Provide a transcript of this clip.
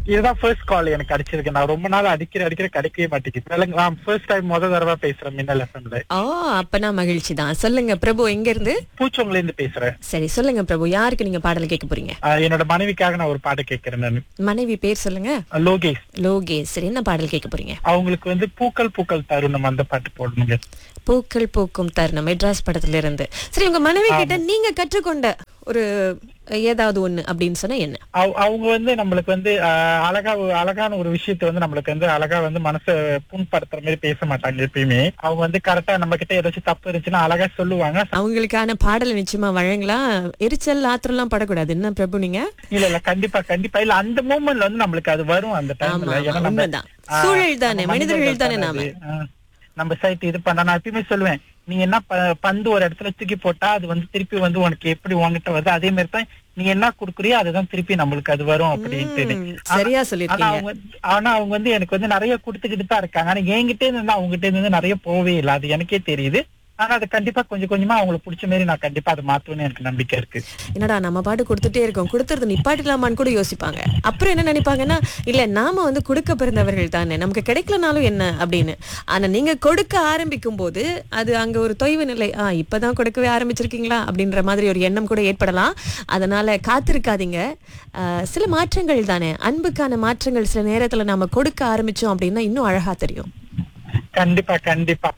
இதுதான் ஃபர்ஸ்ட் கால் எனக்கு அடிச்சிருக்கு நான் ரொம்ப நாள் அடிக்கிற அடிக்கிற கிடைக்கவே மாட்டேங்குது இல்லைங்க, நான் ஃபர்ஸ்ட் டைம் முத தடவை பேசுறேன் மின்னல் எஃப்எம்ல ஓ அப்பனா மகிழ்ச்சி தான் சொல்லுங்க பிரபு எங்க இருந்து பூச்சோங்கல இருந்து பேசுறேன் சரி சொல்லுங்க பிரபு யாருக்கு நீங்க பாடல் கேட்க போறீங்க ஆஹ் என்னோட மனைவிக்காக நான் ஒரு பாட்டு கேட்கிறேன் நான் மனைவி பேர் சொல்லுங்க லோகேஷ் லோகேஷ் சரி என்ன பாடல் கேட்க போறீங்க அவங்களுக்கு வந்து பூக்கள் பூக்கள் தருணம் அந்த பாட்டு போடணுங்க பூக்கள் பூக்கும் தருணம் மெட்ராஸ் படத்துல இருந்து சரி உங்க மனைவி கிட்ட நீங்க கற்றுக்கொண்ட ஒரு ஏதாவது ஒண்ணு அப்படின்னு சொன்னா என்ன அவ- அவங்க வந்து நம்மளுக்கு வந்து ஆஹ், அழகா ஒரு- அழகான ஒரு விஷயத்த வந்து நம்மளுக்கு வந்து அழகா வந்து மனசை புண்படுத்துற மாதிரி பேச மாட்டாங்க எப்பயுமே அவங்க வந்து கரெக்டா நம்ம கிட்ட ஏதாச்சும் தப்பு இருந்துச்சுன்னா அழகா சொல்லுவாங்க அவங்களுக்கான பாடலை நிச்சயமா வழங்கலாம் எரிச்சல் ஆத்திரம்லாம் படக்கூடாது என்ன பிரபு நீங்க இல்ல இல்ல கண்டிப்பா கண்டிப்பா இல்ல அந்த மூமெண்ட்ல வந்து நம்மளுக்கு அது வரும் அந்த ஆமா டைம்ல ஆமா, ஏன்னா நம்ம உண்மைதான் ஆஹ், சூழல் தானே நம்ம மனிதர்கள் தானே நாம அது. ஆஹ், நம்ம சைட் இது பண்ண நான் எப்பயுமே சொல்லுவேன் நீ என்ன ப- பந்து ஒரு இடத்துல தூக்கி போட்டா அது வந்து திருப்பி வந்து உனக்கு எப்படி உன்கிட்ட வருது அதே மாதிரி தான் நீ என்ன குடுக்குறியோ அதுதான் திருப்பி நம்மளுக்கு அது வரும் அப்படின்ட்டு ம், ஆனா- சரியா ஆனா சொல்லிருக்கீங்க அவங்க ஆனா அவங்க வந்து எனக்கு வந்து நிறைய கொடுத்துக்கிட்டு தான் இருக்காங்க ஆனா என்கிட்ட இருந்து அவங்க கிட்ட இருந்து நிறைய போவே இல்லை அது எனக்கே தெரியுது ஆனா அது கண்டிப்பா கொஞ்சம் கொஞ்சமா அவங்களுக்கு பிடிச்ச மாதிரி நான் கண்டிப்பா அதை மாத்துவேன்னு எனக்கு நம்பிக்கை இருக்கு என்னடா நம்ம பாட்டு கொடுத்துட்டே இருக்கோம் கொடுத்துறது நிப்பாட்டிடலாமான்னு கூட யோசிப்பாங்க அப்புறம் என்ன நினைப்பாங்கன்னா இல்ல நாம வந்து கொடுக்க பிறந்தவர்கள் தானே நமக்கு கிடைக்கலனாலும் என்ன அப்படின்னு ஆனா நீங்க கொடுக்க ஆரம்பிக்கும் போது அது அங்க ஒரு தொய்வு நிலை ஆ இப்பதான் கொடுக்கவே ஆரம்பிச்சிருக்கீங்களா அப்படின்ற மாதிரி ஒரு எண்ணம் கூட ஏற்படலாம் அதனால காத்திருக்காதீங்க ஆ, சில மாற்றங்கள் தானே அன்புக்கான மாற்றங்கள் சில நேரத்துல நாம கொடுக்க ஆரம்பிச்சோம் அப்படின்னா இன்னும் அழகா தெரியும் கண்டிப்பா கண்டிப்பா